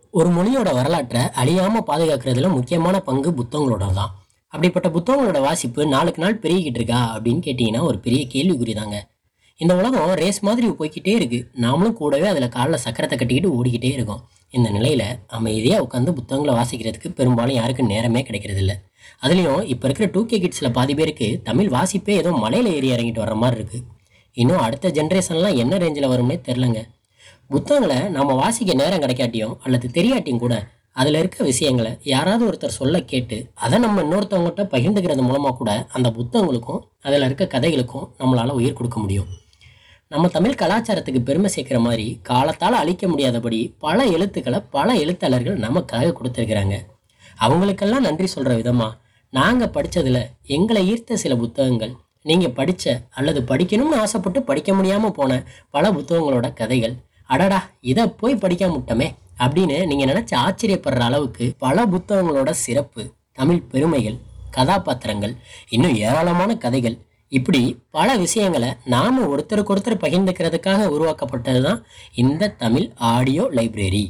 ஒரு மொழியோட வரலாற்றை அழியாமல் பாதுகாக்கிறதுல முக்கியமான பங்கு புத்தகங்களோட தான் அப்படிப்பட்ட புத்தகங்களோட வாசிப்பு நாளுக்கு நாள் பெருகிக்கிட்டு இருக்கா அப்படின்னு கேட்டிங்கன்னா ஒரு பெரிய கேள்விக்குறி தாங்க இந்த உலகம் ரேஸ் மாதிரி போய்க்கிட்டே இருக்கு நாமளும் கூடவே அதில் காலில் சக்கரத்தை கட்டிக்கிட்டு ஓடிக்கிட்டே இருக்கோம் இந்த நிலையில் அமைதியாக உட்காந்து புத்தகங்களை வாசிக்கிறதுக்கு பெரும்பாலும் யாருக்கும் நேரமே கிடைக்கிறது இல்லை அதுலேயும் இப்போ இருக்கிற டூ கே கிட்ஸில் பாதி பேருக்கு தமிழ் வாசிப்பே ஏதோ மலையில் ஏறி இறங்கிட்டு வர்ற மாதிரி இருக்குது இன்னும் அடுத்த ஜென்ரேஷன்லாம் என்ன ரேஞ்சில் வரும்னே தெரிலங்க புத்தகங்களை நம்ம வாசிக்க நேரம் கிடைக்காட்டியும் அல்லது தெரியாட்டியும் கூட அதில் இருக்க விஷயங்களை யாராவது ஒருத்தர் சொல்ல கேட்டு அதை நம்ம இன்னொருத்தவங்ககிட்ட பகிர்ந்துக்கிறது மூலமாக கூட அந்த புத்தகங்களுக்கும் அதில் இருக்க கதைகளுக்கும் நம்மளால் உயிர் கொடுக்க முடியும் நம்ம தமிழ் கலாச்சாரத்துக்கு பெருமை சேர்க்குற மாதிரி காலத்தால் அழிக்க முடியாதபடி பல எழுத்துக்களை பல எழுத்தாளர்கள் நமக்காக கொடுத்துருக்குறாங்க அவங்களுக்கெல்லாம் நன்றி சொல்கிற விதமாக நாங்கள் படித்ததில் எங்களை ஈர்த்த சில புத்தகங்கள் நீங்கள் படித்த அல்லது படிக்கணும்னு ஆசைப்பட்டு படிக்க முடியாமல் போன பல புத்தகங்களோட கதைகள் அடடா இதை போய் படிக்காம விட்டோமே அப்படின்னு நீங்கள் நினச்சி ஆச்சரியப்படுற அளவுக்கு பல புத்தகங்களோட சிறப்பு தமிழ் பெருமைகள் கதாபாத்திரங்கள் இன்னும் ஏராளமான கதைகள் இப்படி பல விஷயங்களை நாம் ஒருத்தருக்கு ஒருத்தர் பகிர்ந்துக்கிறதுக்காக உருவாக்கப்பட்டது தான் இந்த தமிழ் ஆடியோ லைப்ரரி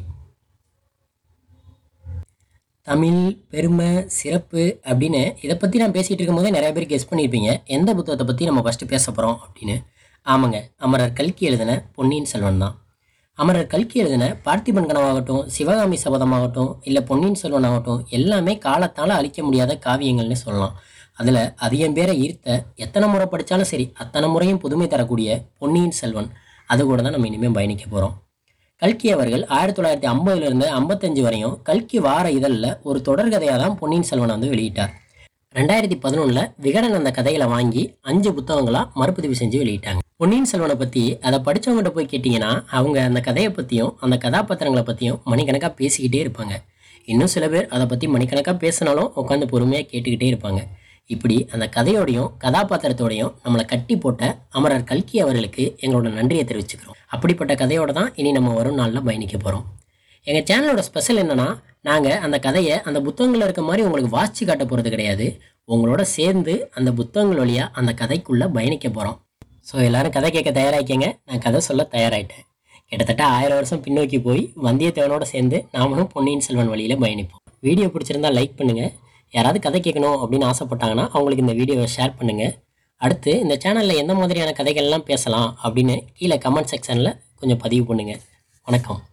தமிழ் பெருமை சிறப்பு அப்படின்னு இதை பற்றி நான் பேசிகிட்டு இருக்கும்போதே நிறைய பேர் கெஸ் பண்ணியிருப்பீங்க எந்த புத்தகத்தை பற்றி நம்ம ஃபஸ்ட்டு பேச போகிறோம் அப்படின்னு ஆமாங்க அமரர் கல்கி எழுதின பொன்னியின் செல்வன் தான் அமரர் கல்கி எழுதின பார்த்திபன் கனவாகட்டும் சிவகாமி சபதமாகட்டும் இல்லை பொன்னியின் செல்வன் ஆகட்டும் எல்லாமே காலத்தால் அழிக்க முடியாத காவியங்கள்னு சொல்லலாம் அதில் அதிகம் பேரை ஈர்த்த எத்தனை முறை படித்தாலும் சரி அத்தனை முறையும் புதுமை தரக்கூடிய பொன்னியின் செல்வன் அது கூட தான் நம்ம இனிமேல் பயணிக்க போகிறோம் கல்கி அவர்கள் ஆயிரத்தி தொள்ளாயிரத்தி ஐம்பதுலேருந்து ஐம்பத்தஞ்சு வரையும் கல்கி வார இதழில் ஒரு தொடர்கதையாக தான் பொன்னியின் செல்வன் வந்து வெளியிட்டார் ரெண்டாயிரத்தி பதினொன்றில் விகடன் அந்த கதைகளை வாங்கி அஞ்சு புத்தகங்களாக மறுபதிவு செஞ்சு வெளியிட்டாங்க பொன்னியின் செல்வனை பற்றி அதை படித்தவங்ககிட்ட போய் கேட்டிங்கன்னா அவங்க அந்த கதையை பற்றியும் அந்த கதாபாத்திரங்களை பற்றியும் மணிக்கணக்காக பேசிக்கிட்டே இருப்பாங்க இன்னும் சில பேர் அதை பற்றி மணிக்கணக்காக பேசினாலும் உட்காந்து பொறுமையாக கேட்டுக்கிட்டே இருப்பாங்க இப்படி அந்த கதையோடையும் கதாபாத்திரத்தோடையும் நம்மளை கட்டி போட்ட அமரர் கல்கி அவர்களுக்கு எங்களோட நன்றியை தெரிவிச்சுக்கிறோம் அப்படிப்பட்ட கதையோட தான் இனி நம்ம வரும் நாளில் பயணிக்க போகிறோம் எங்கள் சேனலோட ஸ்பெஷல் என்னென்னா நாங்கள் அந்த கதையை அந்த புத்தகங்களில் இருக்க மாதிரி உங்களுக்கு வாசித்து காட்ட போகிறது கிடையாது உங்களோட சேர்ந்து அந்த புத்தகங்கள் வழியாக அந்த கதைக்குள்ளே பயணிக்க போகிறோம் ஸோ எல்லாரும் கதை கேட்க தயாராகிக்கங்க நான் கதை சொல்ல தயாராகிட்டேன் கிட்டத்தட்ட ஆயிரம் வருஷம் பின்னோக்கி போய் வந்தியத்தேவனோட சேர்ந்து நாமளும் பொன்னியின் செல்வன் வழியில் பயணிப்போம் வீடியோ பிடிச்சிருந்தா லைக் பண்ணுங்கள் யாராவது கதை கேட்கணும் அப்படின்னு ஆசைப்பட்டாங்கன்னா அவங்களுக்கு இந்த வீடியோவை ஷேர் பண்ணுங்கள் அடுத்து இந்த சேனலில் எந்த மாதிரியான கதைகள்லாம் பேசலாம் அப்படின்னு கீழே கமெண்ட் செக்ஷனில் கொஞ்சம் பதிவு பண்ணுங்கள் வணக்கம்